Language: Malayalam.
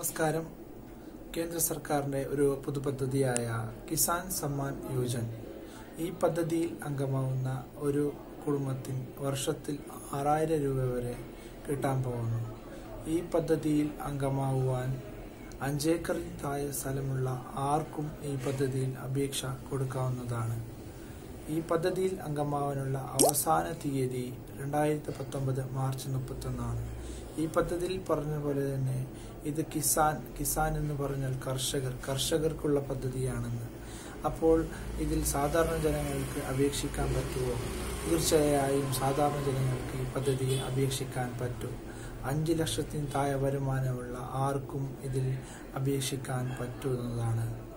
നമസ്കാരം കേന്ദ്ര സർക്കാരിന്റെ ഒരു പൊതുപദ്ധതിയായ കിസാൻ സമ്മാൻ യോജന ഈ പദ്ധതിയിൽ അംഗമാവുന്ന ഒരു കുടുംബത്തിന് വർഷത്തിൽ ആറായിരം രൂപ വരെ കിട്ടാൻ പോകുന്നു ഈ പദ്ധതിയിൽ അംഗമാവുവാൻ അഞ്ചേക്കറിൽ താഴെ സ്ഥലമുള്ള ആർക്കും ഈ പദ്ധതിയിൽ അപേക്ഷ കൊടുക്കാവുന്നതാണ് ഈ പദ്ധതിയിൽ അംഗമാവാനുള്ള അവസാന തീയതി രണ്ടായിരത്തി പത്തൊമ്പത് മാർച്ച് മുപ്പത്തൊന്നാണ് ഈ പദ്ധതിയിൽ പറഞ്ഞ പോലെ തന്നെ ഇത് കിസാൻ കിസാൻ എന്ന് പറഞ്ഞാൽ കർഷകർ കർഷകർക്കുള്ള പദ്ധതിയാണെന്ന് അപ്പോൾ ഇതിൽ സാധാരണ ജനങ്ങൾക്ക് അപേക്ഷിക്കാൻ പറ്റുമോ തീർച്ചയായും സാധാരണ ജനങ്ങൾക്ക് ഈ പദ്ധതിയിൽ അപേക്ഷിക്കാൻ പറ്റും അഞ്ച് ലക്ഷത്തിന് താഴെ വരുമാനമുള്ള ആർക്കും ഇതിൽ അപേക്ഷിക്കാൻ പറ്റുന്നതാണ്